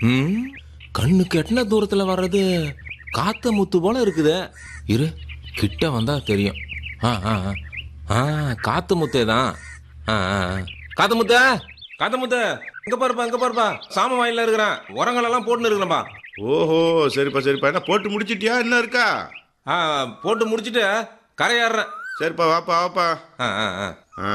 ம் கண்ணுக்கு எட்டன தூரத்துல வர்றது காத்த முத்து போல இருக்குது இரு கிட்ட வந்தா தெரியும் ஆ ஆ ஆ. ஆ காத்து முத்தே தான் ஆ ஆ ஆ. காத்து முத்த காத்து முத்த இங்க பாருப்பா இங்க பாருப்பா சாம வாயில இருக்கிறேன் உரங்களெல்லாம் போட்டுன்னு இருக்கிறேன்பா ஓஹோ சரிப்பா சரிப்பா என்ன போட்டு முடிச்சிட்டியா என்ன இருக்கா ஆ போட்டு முடிச்சிட்டு கரையாடுறேன் சரிப்பா வாப்பா வாப்பா ஆ ஆ ஆ ஆ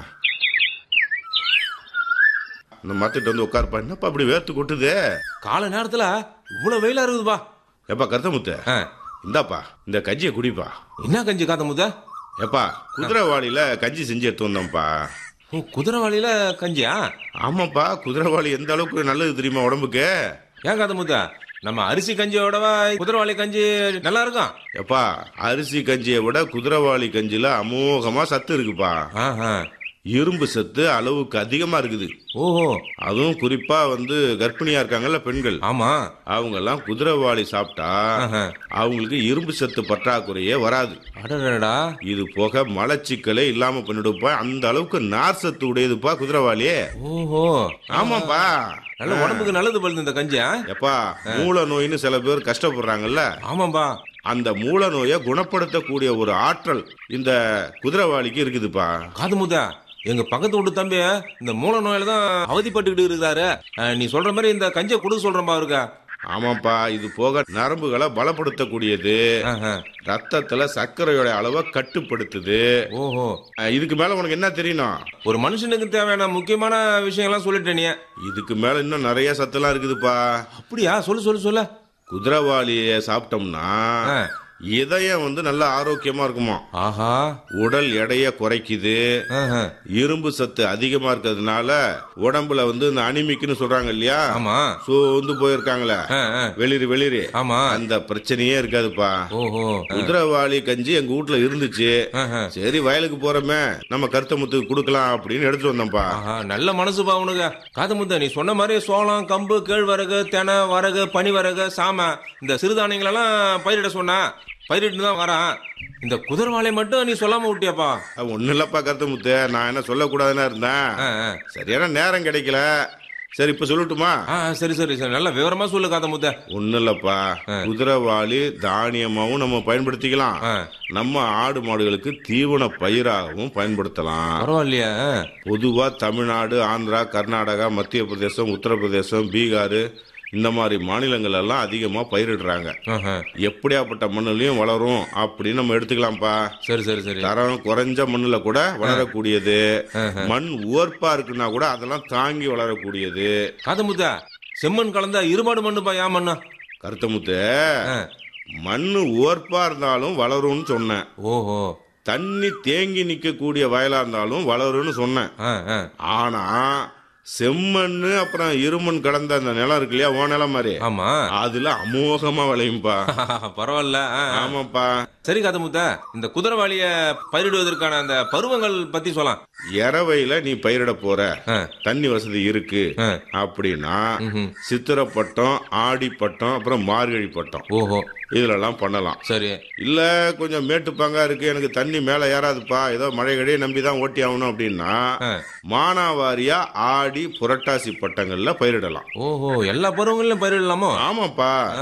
இந்த மத்திட்டு வந்து உட்காருப்பா என்னப்பா அப்படி வேர்த்து கொட்டுதே காலை நேரத்துல இவ்வளவு வெயிலா இருக்குதுப்பா எப்பா கருத்தமுத்த ஆ, இந்தாப்பா இந்த கஞ்சியை குடிப்பா என்ன கஞ்சி காத்த முத்த எப்பா குதிரைவாளியில கஞ்சி செஞ்சு எடுத்து வந்தோம்ப்பா ஓ, குதிரைவாளியில கஞ்சியா ஆமாப்பா குதிரைவாளி எந்த அளவுக்கு நல்லது தெரியுமா உடம்புக்கு ஏன் காத்த முத்த நம்ம அரிசி கஞ்சியோடவா குதிரைவாளி கஞ்சி நல்லா இருக்கும் எப்பா அரிசி கஞ்சியை விட குதிரைவாளி கஞ்சில அமோகமா சத்து இருக்குப்பா ஆஹா. இரும்பு சத்து அளவுக்கு அதிகமா இருக்குது ஓஹோ அதுவும் குறிப்பா வந்து கர்ப்பிணியா இருக்காங்கல்ல பெண்கள் ஆமா அவங்க எல்லாம் குதிரைவாளி சாப்பிட்டா ஆஹா. அவங்களுக்கு இரும்பு சத்து பற்றாக்குறையே வராது அடடடா இது போக மலச்சிக்கலே இல்லாம பண்ணிடுப்பா அந்த அளவுக்கு நார் சத்து உடையதுப்பா குதிரைவாளி ஓஹோ ஆமாப்பா நல்ல உடம்புக்கு நல்லது பழுது இந்த கஞ்சியா எப்பா மூல நோயின்னு சில பேர் கஷ்டப்படுறாங்கல்ல ஆமாம்பா அந்த மூல நோயை குணப்படுத்தக்கூடிய ஒரு ஆற்றல் இந்த குதிரைவாளிக்கு இருக்குதுப்பா காது முத்தா எங்க பக்கத்து வீட்டு தம்பி இந்த மூல நோயில தான் அவதிப்பட்டுக்கிட்டு இருக்கிறாரு அஹ், நீ சொல்ற மாதிரி இந்த கஞ்சியை கொடுக்க சொல்றேன்பா அவருக்கு ஆமாப்பா இது போக நரம்புகளை பலப்படுத்தக்கூடியது ஆஹா. ரத்தத்துல சர்க்கரையோட அளவை கட்டுப்படுத்துது ஓஹோ அஹ், இதுக்கு மேல உனக்கு என்ன தெரியணும் ஒரு மனுஷனுக்கு தேவையான முக்கியமான விஷயங்கள்லாம் சொல்லிட்டே நீ இதுக்கு மேல இன்னும் நிறைய சத்தெல்லாம் இருக்குதுப்பா அப்படியா சொல்லு சொல்லு சொல்லு குதிரைவாளிய சாப்பிட்டோம்னா ஆ. இதயம் வந்து நல்ல ஆரோக்கியமா இருக்குமா ஆஹா உடல் எடையை குறைக்குது ஆஹா. இரும்பு சத்து அதிகமா இருக்கிறதுனால உடம்புல வந்து இந்த அனிமிக்னு சொல்றாங்க இல்லையா ஆமா சோர்ந்து போயிருக்காங்களே ஆ, ஆ. வெளிரி வெளிரி ஆமா அந்த பிரச்சனையே இருக்காதுப்பா ஓஹோ குதிரைவாளி கஞ்சி எங்க வீட்ல இருந்துச்சு ஆஹா. சரி வயலுக்கு போறோமே நம்ம கருத்தமுத்துக்கு கொடுக்கலாம் அப்படின்னு எடுத்துட்டு வந்தோம்ப்பா ஆஹா நல்ல மனசுப்பா உனக்கு காது முத்த நீ சொன்ன மாதிரி சோளம் கம்பு கேழ்வரகு தெனை வரகு பனிவரகு சாம இந்த சிறுதானியங்கள் எல்லாம் பயிரிட சொன்னா பயிரிட்டு தான் வரான் இந்த குதிரவாளை மட்டும் நீ சொல்லாம விட்டியாப்பா ஒன்னும் இல்லப்பா கருத்தமுத்து நான் என்ன சொல்லக்கூடாதுன்னு இருந்தேன் ஆ, ஆ. சரியான நேரம் கிடைக்கல சரி இப்ப சொல்லட்டுமா ஆ சரி சரி சரி நல்ல விவரமா சொல்லு காத முத்த ஒன்னும் இல்லப்பா குதிரைவாளி தானியமாவும் நம்ம பயன்படுத்திக்கலாம் ஆ. நம்ம ஆடு மாடுகளுக்கு தீவன பயிராகவும் பயன்படுத்தலாம் பரவாயில்லையா பொதுவா தமிழ்நாடு ஆந்திரா கர்நாடகா மத்திய பிரதேசம் உத்தரப்பிரதேசம் பீகார் இந்த மாதிரி மாநிலங்கள் எல்லாம் அதிகமா பயிரிடுறாங்க ஆஹா. எப்படியாப்பட்ட மண்ணுலயும் வளரும் அப்படின்னு நம்ம எடுத்துக்கலாம்ப்பா சரி சரி சரி தரம் குறைஞ்ச மண்ணுல கூட வளரக்கூடியது மண் உவர்ப்பா இருக்குன்னா கூட அதெல்லாம் தாங்கி வளரக்கூடியது காத முத்த செம்மண் கலந்தா இருபாடு மண்ணுப்பா ஏன் மண்ணு கருத்தமுத்து ஆ. மண்ணு உவர்ப்பா இருந்தாலும் வளரும்னு சொன்னேன் ஓஹோ தண்ணி தேங்கி நிக்கக்கூடிய வயலா இருந்தாலும் வளரும்னு சொன்னேன் ஆ, ஆ. ஆனா செம்மண்ணு அப்புறம் இருமண் கலந்த அந்த நிலம் இருக்கு இல்லையா ஓ நிலம் மாதிரி ஆமா அதுல அமோகமா விளையும்பா பரவாயில்ல ஆ, ஆ. ஆமாப்பா சரி காத முத்த இந்த குதிரவாளிய பயிரிடுவதற்கான அந்த பருவங்கள் பத்தி சொல்லலாம் இரவையில நீ பயிரிட போற ஆ. தண்ணி வசதி இருக்கு ஆ. அப்படின்னா ம்ஹும். சித்திரை பட்டம் ஆடி பட்டம் அப்புறம் மார்கழி பட்டம் ஓஹோ இதுல எல்லாம் பண்ணலாம் சரி இல்ல கொஞ்சம் மேட்டுப்பாங்கா இருக்கு எனக்கு தண்ணி மேல ஏறாதுப்பா ஏதோ மழை கழியை நம்பி தான் ஓட்டி ஆகணும் அப்படின்னா ஆ. மானாவாரியா ஆடி புரட்டாசி பட்டங்கள்ல பயிரிடலாம் ஓஹோ எல்லா பருவங்களிலும் பயிரிடலாமோ ஆமாப்பா